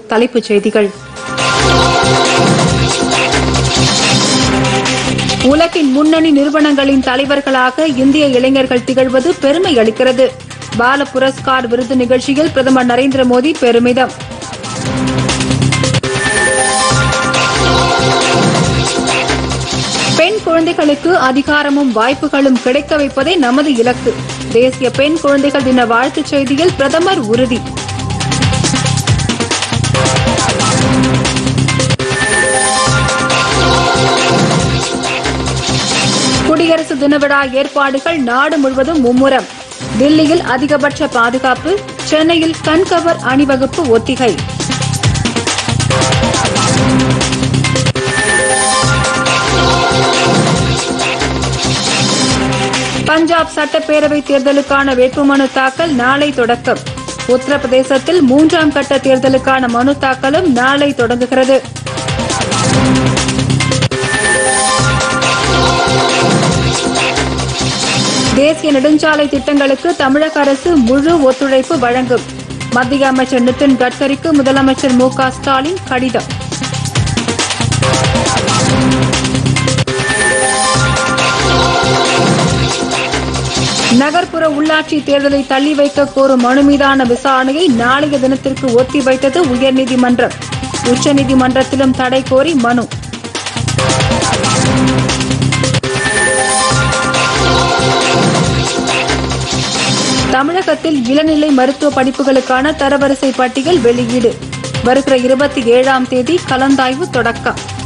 தலைப்புச் செய்திகள் உலகின் முன்னணி நிறுவனங்களின் தலைவர்களாக இந்திய இளைஞர்கள் திகழ்வது பெருமை அளிக்கிறது பால புரஸ்கார் விருது நிகழ்ச்சியில் பிரதமர் நரேந்திர மோடி பெருமிதம் பெண் குழந்தைகளுக்கு அதிகாரமும் வாய்ப்புகளும் கிடைக்க வைப்பதே நமது இலக்கு தேசிய பெண் குழந்தைகள் தின வாழ்த்துச் செய்தியில் பிரதமர் உறுதி குடியரசு தின விழா ஏற்பாடுகள் நாடு முழுவதும் மும்முரம் தில்லியில் அதிகபட்ச பாதுகாப்பு சென்னையில் கண்கவர் அணிவகுப்பு ஒத்திகை பஞ்சாப் சட்டப்பேரவை தேர்தலுக்கான வேட்புமனு தாக்கல் நாளை தொடக்கம் உத்தரப்பிரதேசத்தில் மூன்றாம் கட்ட தேர்தலுக்கான மனு தாக்கலும் நாளை தொடங்குகிறது தேசிய நெடுஞ்சாலை திட்டங்களுக்கு தமிழக அரசு முழு ஒத்துழைப்பு வழங்கும் மத்திய அமைச்சர் நிதின் கட்கரிக்கு முதலமைச்சர் மு க ஸ்டாலின் கடிதம் நகர்ப்புற உள்ளாட்சி தேர்தலை தள்ளி வைக்க கோரும் மனு மீதான விசாரணையை நாளைய தினத்திற்கு ஒத்திவைத்தது உயர்நீதிமன்றம் உச்சநீதிமன்றத்திலும் தடை கோரி மனு தமிழகத்தில் இளநிலை மருத்துவ படிப்புகளுக்கான தரவரிசை பட்டியல் வெளியீடு வருகிற இருபத்தி ஏழாம் தேதி கலந்தாய்வு தொடக்கம்